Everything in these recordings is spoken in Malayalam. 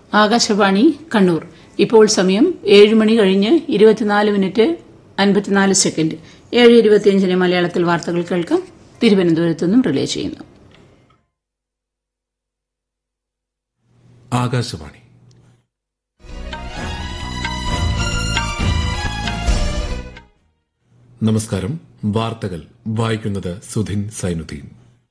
ആകാശവാണി കണ്ണൂർ ഇപ്പോൾ സമയം ഏഴ് മണി കഴിഞ്ഞ് ഇരുപത്തിനാല് മിനിറ്റ് അൻപത്തിനാല് സെക്കൻഡ് ഏഴ് ഇരുപത്തിയഞ്ചിന് മലയാളത്തിൽ വാർത്തകൾ കേൾക്കാം തിരുവനന്തപുരത്തു നിന്നും റിലേ ചെയ്യുന്നു ആകാശവാണി നമസ്കാരം വാർത്തകൾ വായിക്കുന്നത് സുധിൻ സൈനുദ്ദീൻ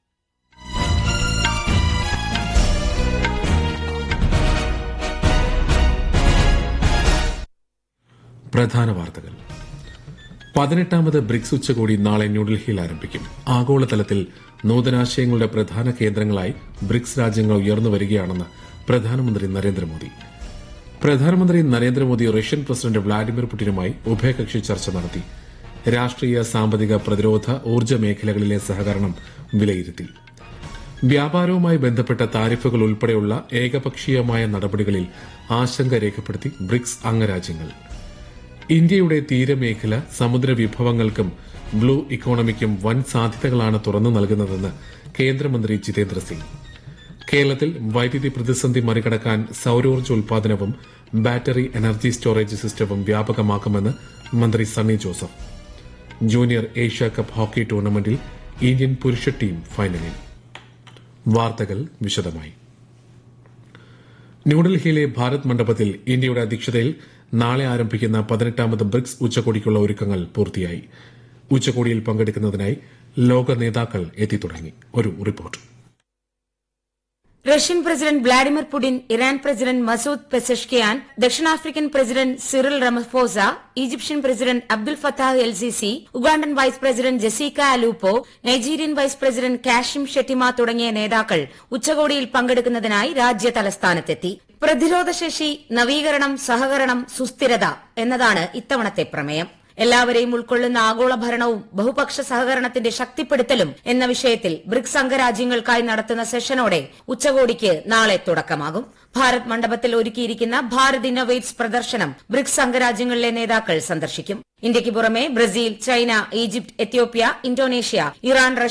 പ്രധാന വാർത്തകൾ പതിനെട്ടാമത് ബ്രിക്സ് ഉച്ചകോടി നാളെ ന്യൂഡൽഹിയിൽ ആരംഭിക്കും ആഗോളതലത്തിൽ നൂതനാശയങ്ങളുടെ പ്രധാന കേന്ദ്രങ്ങളായി ബ്രിക്സ് രാജ്യങ്ങൾ ഉയർന്നു വരികയാണെന്ന് പ്രധാനമന്ത്രി നരേന്ദ്രമോദി പ്രധാനമന്ത്രി നരേന്ദ്രമോദി റഷ്യൻ പ്രസിഡന്റ് വ്ളാഡിമിർ പുടിനുമായി ഉഭയകക്ഷി ചർച്ച നടത്തി രാഷ്ട്രീയ സാമ്പത്തിക പ്രതിരോധ ഊർജ്ജ മേഖലകളിലെ സഹകരണം വിലയിരുത്തി വ്യാപാരവുമായി ബന്ധപ്പെട്ട താരിഫുകൾ ഉൾപ്പെടെയുള്ള ഏകപക്ഷീയമായ നടപടികളിൽ ആശങ്ക രേഖപ്പെടുത്തി ബ്രിക്സ് അംഗരാജ്യങ്ങൾ ഇന്ത്യയുടെ തീരമേഖല സമുദ്ര വിഭവങ്ങൾക്കും ബ്ലൂ ഇക്കോണമിക്കും വൻ സാധ്യതകളാണ് തുറന്നു നൽകുന്നതെന്ന് കേന്ദ്രമന്ത്രി ജിതേന്ദ്ര സിംഗ് കേരളത്തിൽ വൈദ്യുതി പ്രതിസന്ധി മറികടക്കാൻ സൌരോർജ്ജ ഉൽപാദനവും ബാറ്ററി എനർജി സ്റ്റോറേജ് സിസ്റ്റവും വ്യാപകമാക്കുമെന്ന് മന്ത്രി Sunny Joseph junior Asia cup hockey ടൂർണമെന്റിൽ ഇന്ത്യൻ പുരുഷ ടീം ഫൈനലിൽ വാർത്തകൾ വിശദമായി ന്യൂഡൽഹിയിലെ ഭാരത് മണ്ഡപത്തിൽ ഇന്ത്യയുടെ അധ്യക്ഷതയിൽ നാളെ ആരംഭിക്കുന്ന പതിനെട്ടാമത് ബ്രിക്സ് ഉച്ചകോടിക്കുള്ള ഒരുക്കങ്ങൾ പൂർത്തിയായി ഉച്ചകോടിയിൽ പങ്കെടുക്കുന്നതിനായി ലോക നേതാക്കൾ എത്തിത്തുടങ്ങി ഒരു report Russian president Vladimir Putin Iran president Masoud Pezeshkian ദക്ഷിണാഫ്രിക്കൻ president Cyril Ramaphosa Egyptian president Abdel Fattah el Sisi Ugandan vice president Jessica Alupo Nigerian vice president Kashim Shettima തുടങ്ങിയ നേതാക്കൾ ഉച്ചകോടിയിൽ പങ്കെടുക്കുന്നതിനായി രാജ്യ തലസ്ഥാനത്തെത്തി പ്രതിരോധശേഷി നവീകരണം സഹകരണം സുസ്ഥിരത എന്നതാണ് ഇത്തവണത്തെ പ്രമേയം എല്ലാവരെയും ഉൾക്കൊള്ളുന്ന ആഗോള ഭരണവും ബഹുപക്ഷ സഹകരണത്തിന്റെ ശക്തിപ്പെടുത്തലും എന്ന വിഷയത്തിൽ ബ്രിക്സ് അംഗരാജ്യങ്ങൾക്കായി നടത്തുന്ന സെഷനോടെ ഉച്ചകോടിക്ക് നാളെ തുടക്കമാകും ഭാരത് മണ്ഡപത്തിൽ ഒരുക്കിയിരിക്കുന്ന ഭാരത് ഇന്നോവേറ്റ്സ് പ്രദർശനം ബ്രിക്സ് അംഗരാജ്യങ്ങളിലെ നേതാക്കൾ സന്ദർശിക്കും ഇന്ത്യയ്ക്ക് പുറമെ Brazil China Egypt Ethiopia Indonesia Iran